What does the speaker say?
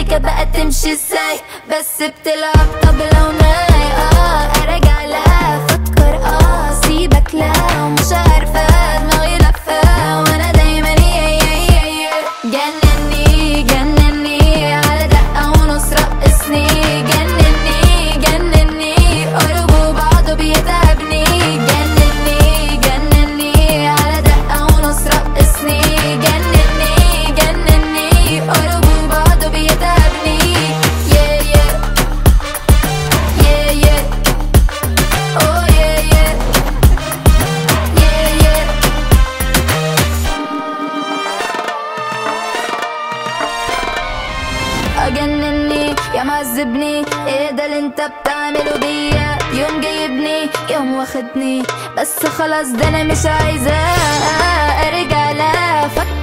السكة بقى تمشي ازاي بس بتلعب طبلة وناي اه ارجع لا افكر اه سيبك لا ومش عارفة دماغي لفة وانا دايما يا يا يا يا جنني جنني على دقة ونص رقصني جنني جنني قربوا بعضه بيتعبني جنني جنني على دقة ونص رقصني جنني جنني قربوا بعضه بيتعبني yeah yeah yeah yeah oh yeah yeah yeah yeah اجنني يا معذبني ايه ده اللي انت بتعمله بيا يوم جايبني يوم واخدني بس خلاص ده انا مش عايزة ارجع لا افكر